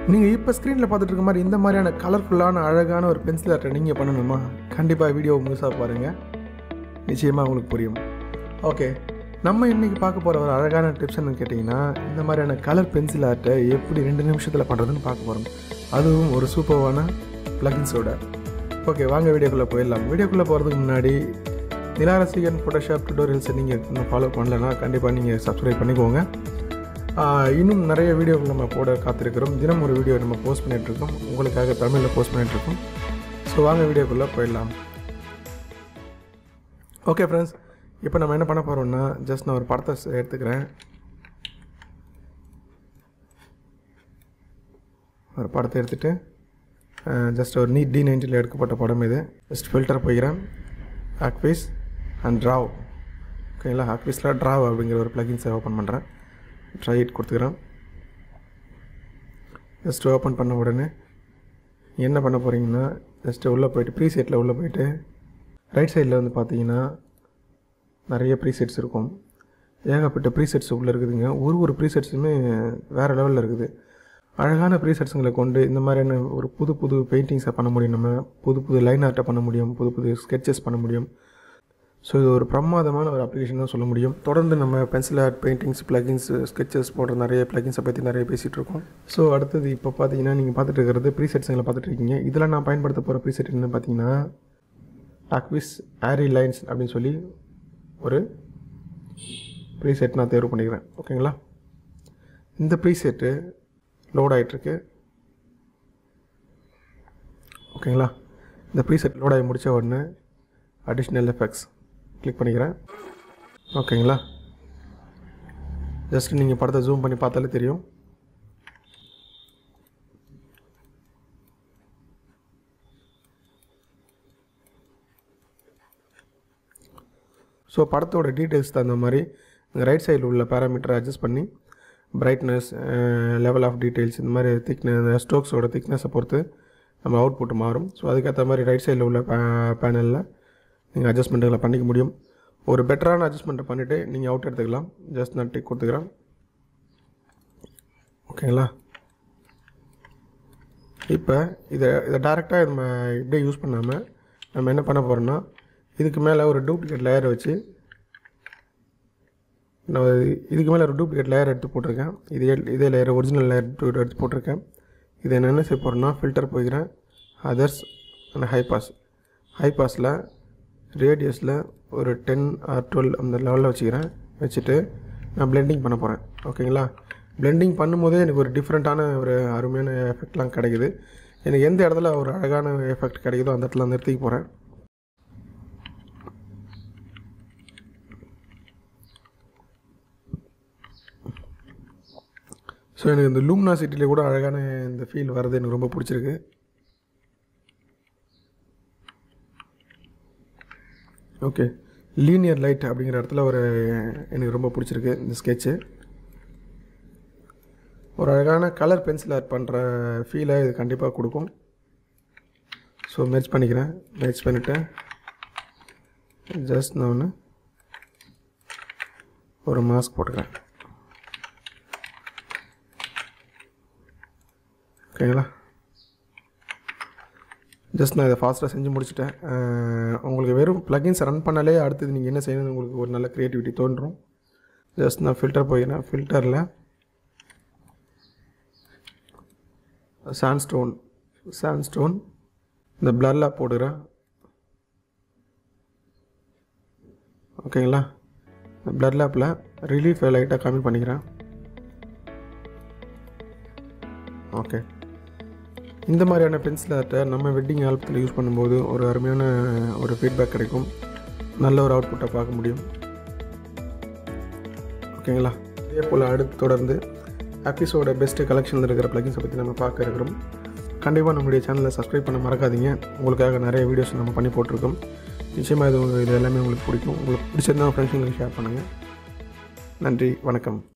நீங்கள் இப்போ ஸ்க்ரீனில் பார்த்துட்டு இருக்க மாதிரி இந்த மாதிரியான கலர்ஃபுல்லான அழகான ஒரு பென்சில் ஆர்ட்டை நீங்கள் பண்ணணுமா கண்டிப்பாக வீடியோ முழுசாக பாருங்கள் நிச்சயமாக உங்களுக்கு புரியும் ஓகே நம்ம இன்றைக்கி பார்க்க போகிற ஒரு அழகான டிப்ஸ்னு கேட்டிங்கன்னா இந்த மாதிரியான கலர் பென்சில் ஆர்ட்டை எப்படி ரெண்டு நிமிஷத்தில் பண்ணுறதுன்னு பார்க்க போகிறோம் அதுவும் ஒரு சூப்பர்வான ப்ளகின்ஸோட ஓகே வாங்க வீடியோக்குள்ளே போயிடலாம் வீடியோக்குள்ளே போகிறதுக்கு முன்னாடி நிலாரசிகன் ஃபோட்டோஷாப் டுட்டோரியல்ஸை நீங்கள் இன்னும் ஃபாலோ பண்ணலன்னா கண்டிப்பாக நீங்கள் சப்ஸ்கிரைப் பண்ணிக்கோங்க ஆஹ் இன்னும் நிறைய வீடியோக்கள் நம்ம போட காத்திருக்கிறோம் தினம் ஒரு வீடியோ நம்ம போஸ்ட் பண்ணிகிட்ருக்கோம் உங்களுக்காக தமிழில் போஸ்ட் பண்ணிகிட்ருக்கோம் ஸோ வாங்க வீடியோக்குள்ளே போயிடலாம் ஓகே ஃப்ரெண்ட்ஸ் இப்போ நம்ம என்ன பண்ண போகிறோம்னா ஜஸ்ட் நான் ஒரு படத்தை ஸ் எடுத்துக்கிறேன் ஒரு படத்தை எடுத்துகிட்டு ஜஸ்ட் ஒரு நீட் டி நைன்ட்டியில் எடுக்கப்பட்ட படம் இது ஜஸ்ட் ஃபில்டர் போய்க்கிறேன் ஆக்விஸ் அண்ட் ட்ராவ் ஓகேங்களா ஆக்விஸில் ட்ராவ் அப்படிங்கிற ஒரு ப்ளகின்ஸை ஓப்பன் பண்ணுறேன் ட்ரை இட் கொடுத்துக்கிறேன் ஜஸ்ட் ஓப்பன் பண்ண உடனே என்ன பண்ண போகிறீங்கன்னா ஜஸ்ட்டு உள்ளே போயிட்டு ப்ரீசெட்டில் உள்ளே போயிட்டு ரைட் சைடில் வந்து பார்த்தீங்கன்னா நிறைய ப்ரீசெட்ஸ் இருக்கும் ஏகப்பட்ட ப்ரீசெட்ஸ் உள்ளே இருக்குதுங்க ஒரு ஒரு ப்ரீசெட்ஸுமே வேறு லெவலில் இருக்குது அழகான ப்ரீசெட்ஸுங்களை கொண்டு இந்த மாதிரியான ஒரு புது புது பெயிண்டிங்ஸை பண்ண முடியும் நம்ம புது புது லைன் ஆர்ட்டை பண்ண முடியும் புது புது ஸ்கெட்சஸ் பண்ண முடியும் ஸோ இது ஒரு பிரமாதமான ஒரு அப்ளிகேஷன் தான் சொல்ல முடியும் தொடர்ந்து நம்ம pencil art paintings plugins sketches போடுற நிறைய ப்ளகின்ஸை பற்றி நிறைய பேசிகிட்டு இருக்கோம் ஸோ அடுத்தது இப்போ பார்த்தீங்கன்னா நீங்கள் பார்த்துட்டு இருக்கிறது ப்ரீசெட்ஸுங்களை பார்த்துட்டு இருக்கீங்க இதில் நான் பயன்படுத்த போகிற ப்ரீசெட் என்ன பார்த்தீங்கன்னா ஆக்விஸ் ஆரி லைன்ஸ் அப்படின்னு சொல்லி ஒரு ப்ரீசெட் நான் தேர்வு பண்ணிக்கிறேன் ஓகேங்களா இந்த ப்ரீசெட்டு லோட் ஆகிட்டுருக்கு ஓகேங்களா இந்த ப்ரீசெட் லோட் ஆகி முடித்த உடனே அடிஷ்னல் எஃபெக்ட்ஸ் கிளிக் பண்ணிக்கிறேன் ஓகேங்களா ஜஸ்ட் நீங்கள் படத்தை ஜூம் பண்ணி பார்த்தாலே தெரியும் ஸோ படத்தோட டீட்டெயில்ஸ் தகுந்த மாதிரி ரைட் சைடில் உள்ள பேராமீட்டரை அட்ஜஸ்ட் பண்ணி பிரைட்னஸ் லெவல் ஆஃப் டீட்டெயில்ஸ் இந்த மாதிரி திக்னஸ் ஸ்ட்ரோக்ஸோட திக்னஸை பொறுத்து நம்ம அவுட்புட் மாறும் ஸோ அதுக்கேற்ற மாதிரி ரைட் சைடில் உள்ள பேனலில் நீங்கள் அட்ஜஸ்ட்மெண்ட்டுகளை பண்ணிக்க முடியும் ஒரு பெட்டரான அட்ஜஸ்ட்மெண்ட்டை பண்ணிவிட்டு நீங்கள் அவுட் எடுத்துக்கலாம் ஜஸ்ட் நான் டிக் கொடுத்துக்கிறேன் ஓகேங்களா இப்போ இதை இதை டேரெக்டாக நம்ம இப்படியே யூஸ் பண்ணாமல் நம்ம என்ன பண்ண போகிறோம்னா இதுக்கு மேலே ஒரு டூப்ளிகேட் லேயரை வச்சு நான் இதுக்கு மேலே ஒரு டூப்ளிகேட் லேயர் எடுத்து போட்டிருக்கேன் இதே இதே லேயர் ஒரிஜினல் லேயர் எடுத்து போட்டிருக்கேன் இதை நான் என்ன செய்ய போகிறேன்னா ஃபில்டர் போய்க்கிறேன் அதர்ஸ் அண்ட் ஹைபாஸ் ஹைபாஸில் ரேடியஸில் ஒரு டென் ஆர் டுவெல் அந்த லெவலில் வச்சுக்கிறேன் வச்சுட்டு நான் பிளெண்டிங் பண்ண போகிறேன் ஓகேங்களா பிளெண்டிங் பண்ணும்போதே எனக்கு ஒரு டிஃப்ரெண்ட்டான ஒரு அருமையான எஃபெக்ட்லாம் கிடைக்குது எனக்கு எந்த இடத்துல ஒரு அழகான எஃபெக்ட் கிடைக்குதோ அந்த இடத்துல நிறுத்திக்க போகிறேன் ஸோ எனக்கு இந்த லூம்னா சிட்டியில் கூட அழகான இந்த ஃபீல் வர்றது எனக்கு ரொம்ப பிடிச்சிருக்கு ஓகே லீனியர் லைட் அப்படிங்கிற இடத்துல ஒரு எனக்கு ரொம்ப பிடிச்சிருக்கு இந்த ஸ்கெட்சு ஒரு அழகான கலர் பென்சில் ஆர்ட் பண்ணுற ஃபீலை இது கண்டிப்பாக கொடுக்கும் ஸோ மெர்ச் பண்ணிக்கிறேன் மெர்ச் பண்ணிவிட்டு ஜஸ்ட் நான் ஒன்று ஒரு மாஸ்க் போட்டுக்கிறேன் ஓகேங்களா ஜஸ்ட் நான் இதை ஃபாஸ்ட்டாக செஞ்சு முடிச்சுட்டேன் உங்களுக்கு வெறும் ப்ளகின்ஸ் ரன் பண்ணாலே அடுத்தது நீங்கள் என்ன செய்யணும் உங்களுக்கு ஒரு நல்ல க்ரியேட்டிவிட்டி தோன்றும் ஜஸ்ட் நான் ஃபில்டர் போயிக்கிறேன் ஃபில்டரில் சாண்ட்ஸ்டோன் சாண்ட்ஸ்டோன் இந்த பிளரில் போடுகிறேன் ஓகேங்களா இந்த பிளர் லேப்பில் ரிலீஃப் லைட்டாக கம்மி பண்ணிக்கிறேன் ஓகே இந்த மாதிரியான பென்சில் ஆர்ட்டை நம்ம வெட்டிங் ஆல்பத்தில் யூஸ் பண்ணும்போது ஒரு அருமையான ஒரு ஃபீட்பேக் கிடைக்கும் நல்ல ஒரு அவுட்புட்டை பார்க்க முடியும் ஓகேங்களா இதே போல் அடுத்து தொடர்ந்து ஆஃபீஸோட பெஸ்ட்டு கலெக்ஷனில் இருக்கிற ப்ளகின்ஸை பற்றி நம்ம பார்க்க இருக்கிறோம் கண்டிப்பாக நம்மளுடைய சேனலை சப்ஸ்கிரைப் பண்ண மறக்காதீங்க உங்களுக்காக நிறைய வீடியோஸ் நம்ம பண்ணி போட்டிருக்கோம் நிச்சயமாக இது இது எல்லாமே உங்களுக்கு பிடிக்கும் உங்களுக்கு பிடிச்சிருந்தா ஃப்ரெண்ட்ஸுங்களுக்கு ஷேர் பண்ணுங்கள் நன்றி வணக்கம்